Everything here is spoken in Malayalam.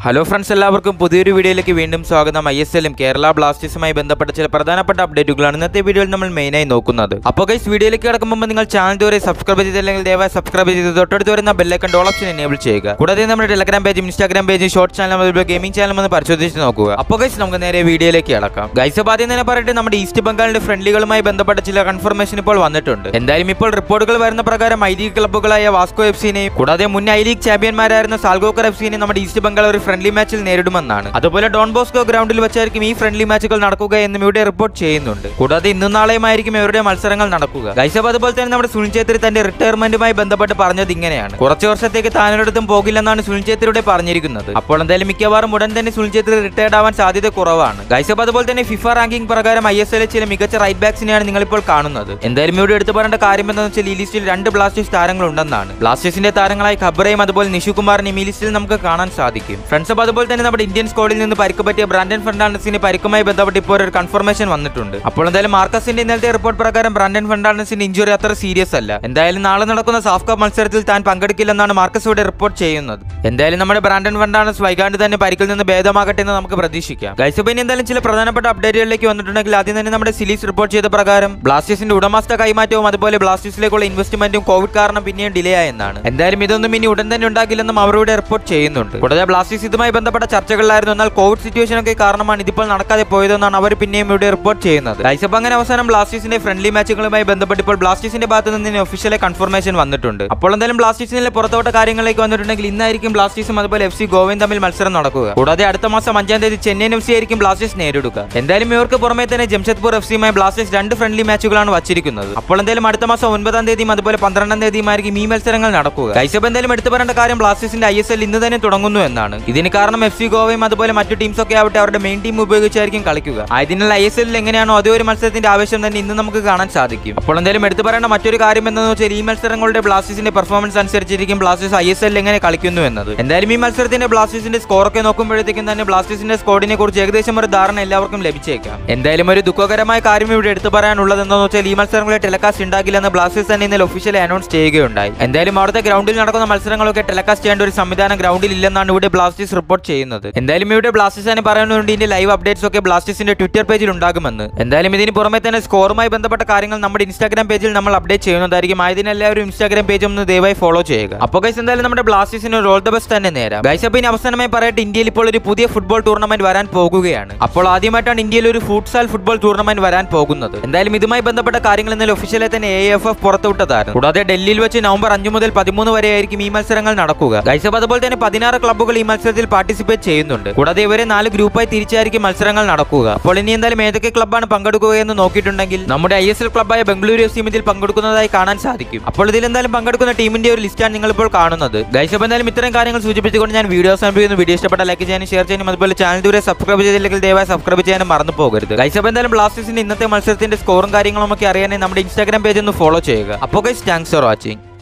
ഹലോ ഫ്രണ്ട്സ് എല്ലാവർക്കും പുതിയൊരു വീഡിയോയിലേക്ക് വീണ്ടും സ്വാഗതം ഐ എസ് എല്ലും കേരള ബ്ലാസ്റ്റേഴ്സുമായി ബന്ധപ്പെട്ട ചില പ്രധാനപ്പെട്ട അപ്ഡേറ്റുകളാണ് ഇന്നത്തെ വീഡിയോയിൽ നമ്മൾ മെയിനായി നോക്കുന്നത് അപ്പോൾ ഗൈസ് വീഡിയോയിലേക്ക് കിടക്കുമ്പോൾ നിങ്ങൾ ചാനൽ ഇതുവരെ സബ്സ്ക്രൈബ് ചെയ്തില്ലെങ്കിൽ ദയവായി സബ്സ്ക്രൈബ് ചെയ്ത് തൊട്ടടുത്ത് വരുന്ന ബെല്ലൈക്കൺ ഡോൾ ഓപ്ഷൻ എനേബിൾ ചെയ്യുക കൂടാതെ നമ്മുടെ ടെലഗ്രാം പേജും ഇൻസ്റ്റാഗ്രാം പേജും ഷോർട്ട് ചാനൽ അതുപോലെ ഗെയിമിംഗ് ചാനലും ഒന്ന് പരിശോധിച്ച് നോക്കുക അപ്പോൾ ഗൈസ് നമുക്ക് നേരെ വീഡിയോയിലേക്ക് കിടക്കാം ഗൈസ് അപ്പോൾ ആദ്യം തന്നെ പറയട്ടെ നമ്മുടെ ഈസ്റ്റ് ബംഗാളിന്റെ ഫ്രണ്ട്ലികളുമായി ബന്ധപ്പെട്ട ചില കൺഫർമേഷൻ ഇപ്പോൾ വന്നിട്ടുണ്ട് എന്തായാലും ഇപ്പോൾ റിപ്പോർട്ടുകൾ വരുന്ന പ്രകാരം ഐ ലീഗ് ക്ലബ്ബുകളായ വാസ്കോ എഫ് സിനെയും കൂടാതെ മുൻ ഐ ലീഗ് ചാമ്പ്യന്മാരായിരുന്ന സാൽഗോക്കർ എഫ് സിനെ നമ്മുടെ ഈസ്റ്റ് ബംഗാൾ ഒരു ഫ്രണ്ട്ലി മാച്ചിൽ നേരിടുമെന്നാണ് അതുപോലെ ഡോൺ ബോസ്കോ ഗ്രൗണ്ടിൽ വെച്ചായിരിക്കും ഈ ഫ്രണ്ട്ലി മാച്ചുകൾ നടക്കുക എന്നും ഇവിടെ റിപ്പോർട്ട് ചെയ്യുന്നുണ്ട് കൂടാതെ ഇന്നും നാളെയുമായിരിക്കും ഇവരുടെ മത്സരങ്ങൾ നടക്കുക ഗൈസബ് അതുപോലെ തന്നെ നമ്മുടെ സുനിൽ ഛേത്രി തന്റെ റിട്ടയർമെന്റുമായി ബന്ധപ്പെട്ട് പറഞ്ഞത് ഇങ്ങനെയാണ് കുറച്ച് വർഷത്തേക്ക് താനൊരിടത്തും പോകില്ലെന്നാണ് സുനിൽ ഛേത്രിയുടെ പറഞ്ഞിരിക്കുന്നത് അപ്പോൾ എന്തായാലും മിക്കവാറും ഉടൻ തന്നെ സുനിൽ ഛേത്രി റിട്ടയർഡ് ആവാൻ സാധ്യത കുറവാണ് ഗൈസബ് അതുപോലെ തന്നെ ഫിഫ റാങ്കിംഗ് പ്രകാരം ഐ എസ് എല്ലിൽ ചില മികച്ച റൈറ്റ് ബാക്സിനെയാണ് നിങ്ങളിപ്പോൾ കാണുന്നത് എന്തായാലും ഇവിടെ എടുത്തു പറയേണ്ട കാര്യം എന്താണെന്ന് വെച്ചാൽ ഈ ലിസ്റ്റിൽ രണ്ട് ബ്ലാസ്റ്റേഴ്സ് താരങ്ങൾ ഉണ്ടെന്നാണ് ബ്ലാസ്റ്റേഴ്സിന്റെ താരങ്ങളായി ഖബറയും അതുപോലെ നിഷു കുമാറിനെയും ഈ ലിസ്റ്റിൽ നമുക്ക് കാണാൻ സാധിക്കും ഫ്രണ്ട്സ് അപ്പോൾ അതുപോലെ തന്നെ നമ്മുടെ ഇന്ത്യൻ സ്ക്വാഡിൽ നിന്ന് പരിക്ക് പറ്റിയ ബ്രാൻഡൻ ഫെർണാണ്ടസിന് പരിക്കുമായി ബന്ധപ്പെട്ട് ഇപ്പോൾ ഒരു കൺഫർമേഷൻ വന്നിട്ടുണ്ട് അപ്പോൾ എന്തായാലും മാർക്കസിന്റെ ഇന്നലത്തെ റിപ്പോർട്ട് പ്രകാരം ബ്രാൻഡൻ ഫെർണാണ്ടസിന്റെ ഇഞ്ചുറി അത്ര സീരിയസ് അല്ല എന്തായാലും നാളെ നടക്കുന്ന സാഫ് കപ്പ് മത്സരത്തിൽ താൻ പങ്കെടുക്കില്ലെന്നാണ് മാർക്കസ് ഇവിടെ റിപ്പോർട്ട് ചെയ്യുന്നത് എന്തായാലും നമ്മുടെ ബ്രാൻഡൻ ഫെർണാണ്ടസ് വൈകാണ്ട് തന്നെ പരിക്കിൽ നിന്ന് ഭേദമാകട്ടെ എന്ന് നമുക്ക് പ്രതീക്ഷിക്കാം ഗൈസ് പിന്നെ എന്തായാലും ചില പ്രധാനപ്പെട്ട അപ്ഡേറ്റുകളിലേക്ക് വന്നിട്ടുണ്ടെങ്കിൽ ആദ്യം തന്നെ നമ്മുടെ സിലീസ് റിപ്പോർട്ട് ചെയ്ത പ്രകാരം ബ്ലാസ്റ്റേഴ്സിന്റെ ഉടമസ്ഥ കൈമാറ്റവും അതുപോലെ ബ്ലാസ്റ്റേഴ്സിലേക്കുള്ള ഇൻവെസ്റ്റ്മെന്റും കോവിഡ് കാരണം പിന്നെയും ഡിലേ ആയെന്നാണ് എന്തായാലും ഇതൊന്നും ഇനി ഉടൻ തന്നെ ഉണ്ടാകില്ലെന്നും അവരുടെ റിപ്പോർട്ട് ചെയ്യുന്നുണ്ട് കൂടാതെ ബ്ലാസ്റ്റേഴ്സ് ഇതുമായി ബന്ധപ്പെട്ട ചർച്ചകളിലായിരുന്നു എന്നാൽ കോവിഡ് സിറ്റുവേഷൻ ഒക്കെ കാരണമാണ് ഇതിപ്പോൾ നടക്കാതെ പോയതെന്നാണ് അവർ പിന്നെയും ഇവിടെ റിപ്പോർട്ട് ചെയ്യുന്നത് ഗൈസപ്പ് അങ്ങനെ അവസാനം ബ്ലാസ്റ്റേഴ്സിന്റെ ഫ്രണ്ട്ലി മാച്ചുകളുമായി ബന്ധപ്പെട്ട് ഇപ്പോൾ ബ്ലാസ്റ്റേഴ്സിന്റെ ഭാഗത്ത് നിന്ന് ഒഫീഷ്യലെ കൺഫർമേഷൻ വന്നിട്ടുണ്ട് അപ്പോൾ എന്തായാലും ബ്ലാസ്റ്റേഴ്സിലെ പുറത്തോട്ട കാര്യങ്ങളിലേക്ക് വന്നിട്ടുണ്ടെങ്കിൽ ഇന്നായിരിക്കും ബ്ലാസ്റ്റേഴ്സും അതുപോലെ എഫ് സി ഗോവയും തമ്മിൽ മത്സരം നടക്കുക കൂടാതെ അടുത്ത മാസം അഞ്ചാം തീയതി ചെന്നൈയിൻ എഫ് സി ആയിരിക്കും ബ്ലാസ്റ്റേഴ്സ് നേരിടുക എന്തായാലും ഇവർക്ക് പുറമെ തന്നെ ജംഷഡ്പൂർ എഫ് സിയുമായി ബ്ലാസ്റ്റേഴ്സ് രണ്ട് ഫ്രണ്ട്ലി മാച്ചുകളാണ് വച്ചിരിക്കുന്നത് അപ്പോൾ എന്തായാലും അടുത്ത മാസം ഒൻപതാം തീയതിയും അതുപോലെ പന്ത്രണ്ടാം തീയതിയുമായിരിക്കും ഈ മത്സരങ്ങൾ നടക്കുക ഗൈസപ്പ് എന്തായാലും എടുത്തു പറയേണ്ട കാര്യം ബ്ലാസ്റ്റേഴ്സിന്റെ ഐ എസ് എൽ ഇന്ന് തന്നെ തുടങ്ങുന്നു എന്നാണ് ഇതിന് കാരണം എഫ് സി ഗോവയും അതുപോലെ മറ്റു ടീംസ് ഒക്കെ ആവട്ടെ അവരുടെ മെയിൻ ടീം ഉപയോഗിച്ചായിരിക്കും കളിക്കുക ആയതിനാൽ ഐ എസ് എല്ലിൽ എങ്ങനെയാണോ അതേ ഒരു മത്സരത്തിന്റെ ആവശ്യം തന്നെ ഇന്ന് നമുക്ക് കാണാൻ സാധിക്കും അപ്പോൾ എന്തായാലും എടുത്തു പറയേണ്ട മറ്റൊരു കാര്യം എന്താണെന്ന് വെച്ചാൽ ഈ മത്സരങ്ങളുടെ ബ്ലാസ്റ്റേഴ്സിന്റെ പെർഫോമൻസ് അനുസരിച്ചിരിക്കും ബ്ലാസ്റ്റേഴ്സ് ഐ എസ് എല്ലിൽ എങ്ങനെ കളിക്കുന്നു എന്നത് എന്തായാലും ഈ മത്സരത്തിന്റെ ബ്ലാസ്റ്റേഴ്സിന്റെ സ്കോർ ഒക്കെ നോക്കുമ്പോഴത്തേക്കും തന്നെ ബ്ലാസ്റ്റേഴ്സിന്റെ സ്കോഡിനെ കുറിച്ച് ഏകദേശം ഒരു ധാരണ എല്ലാവർക്കും ലഭിച്ചേക്കാം എന്തായാലും ഒരു ദുഃഖകരമായ കാര്യം ഇവിടെ എടുത്തു പറയാനുള്ളത് എന്താണെന്ന് വെച്ചാൽ ഈ മത്സരങ്ങളെ ടെലികാസ്റ്റ് ഉണ്ടാകില്ലെന്ന് ബ്ലാസ്റ്റേഴ്സ് തന്നെ ഇന്നലെ ഒഫീഷ്യലി അനൗൺസ് ചെയ്യുകയുണ്ടായി എന്തായാലും അവിടുത്തെ ഗ്രൗണ്ടിൽ നടക്കുന്ന മത്സരങ്ങളൊക്കെ ടെലികാസ്റ്റ് ചെയ്യേണ്ട ഒരു സംവിധാനം ഗ്രൗണ്ടിൽ ഇല്ലെന്നാണ് ഇവിടെ ബ്ലാസ്റ്റേഴ്സ് റിപ്പോർട്ട് ചെയ്യുന്നത് എന്തായാലും ഇവിടെ ബ്ലാസ്റ്റേഴ്സ് തന്നെ പറയുന്നുണ്ട് ഇതിന്റെ ലൈവ് അപ്ഡേറ്റ്സ് ഒക്കെ ബ്ലാസ്റ്റേഴ്സിന്റെ ട്വിറ്റർ പേജിൽ ഉണ്ടാകുമെന്ന് എന്തായാലും ഇതിന് പുറമെ തന്നെ സ്കോറുമായി ബന്ധപ്പെട്ട കാര്യങ്ങൾ നമ്മുടെ ഇൻസ്റ്റാഗ്രാം പേജിൽ നമ്മൾ അപ്ഡേറ്റ് ചെയ്യുന്നതായിരിക്കും ആയതിന് എല്ലാവരും ഇൻസ്റ്റാഗ്രാം പേജ് ഒന്ന് ദയവായി ഫോളോ ചെയ്യുക അപ്പോൾ ഗൈസ് എന്തായാലും നമ്മുടെ ബ്ലാസ്റ്റേഴ്സിന് ഒരു ഓൾ ദ ബെസ്റ്റ് തന്നെ നേരം ഗൈസ് അപ്പോൾ ഇനി അവസാനമായി പറയട്ടെ ഇന്ത്യയിൽ ഇപ്പോൾ ഒരു പുതിയ ഫുട്ബോൾ ടൂർണമെന്റ് വരാൻ പോകുകയാണ് അപ്പോൾ ആദ്യമായിട്ടാണ് ഇന്ത്യയിൽ ഒരു ഫുട്സാൽ ഫുട്ബോൾ ടൂർണമെന്റ് വരാൻ പോകുന്നത് എന്തായാലും ഇതുമായി ബന്ധപ്പെട്ട കാര്യങ്ങൾ ഇന്നലെ ഒഫീഷ്യലായി തന്നെ എ എഫ് എഫ് പുറത്തുവിട്ടതായിരുന്നു കൂടാതെ ഡൽഹിയിൽ വെച്ച് നവംബർ അഞ്ച് മുതൽ പതിമൂന്ന് വരെ ആയിരിക്കും ഈ മത്സരങ്ങൾ നടക്കുക ഗൈസ് അപ്പോൾ അതുപോലെ തന്നെ പതിനാറ് ക്ലബ്ബുകൾ ഈ മത്സരത്തിൽ പാർട്ടിസിപ്പേറ്റ് ചെയ്യുന്നുണ്ട് കൂടാതെ ഇവരെ നാല് ഗ്രൂപ്പായി തിരിച്ചായിരിക്കും മത്സരങ്ങൾ നടക്കുക അപ്പോൾ ഇനി എന്തായാലും ഏതൊക്കെ ക്ലബ്ബാണ് പങ്കെടുക്കുക എന്ന് നോക്കിയിട്ടുണ്ടെങ്കിൽ നമ്മുടെ ഐ എസ് എൽ ക്ലബ്ബായ ബംഗളൂരു എഫ് സിയും ഇതിൽ പങ്കെടുക്കുന്നതായി കാണാൻ സാധിക്കും അപ്പോൾ ഇതിൽ എന്തായാലും പങ്കെടുക്കുന്ന ടീമിന്റെ ഒരു ലിസ്റ്റാണ് നിങ്ങൾ ഇപ്പോൾ കാണുന്നത് ഗൈസ് അപ്പോൾ എന്തായാലും ഇത്തരം കാര്യങ്ങൾ സൂചിപ്പിച്ചുകൊണ്ട് ഞാൻ വീഡിയോ സമർപ്പിക്കുന്നു വീഡിയോ ഇഷ്ടപ്പെട്ട ലൈക്ക് ചെയ്യാനും ഷെയർ ചെയ്യാനും അതുപോലെ ചാനൽ ദൂരെ സബ്സ്ക്രൈബ് ചെയ്തില്ലെങ്കിൽ ദയവായി സബ്സ്ക്രൈബ് ചെയ്യാനും മറന്നു പോകരുത് ഗൈസ് അപ്പോൾ എന്തായാലും ബ്ലാസ്റ്റേഴ്സിന്റെ ഇന്നത്തെ മത്സരത്തിന്റെ സ്കോറും കാര്യങ്ങളും ഒക്കെ അറിയാനായി നമ്മുടെ ഇൻസ്റ്റാഗ്രാം പേജ് ഒന്ന് ഫോളോ ചെയ്യുക അപ്പോൾ ഗൈസ് താങ്ക്സ് ഫോർ വാച്ചിങ്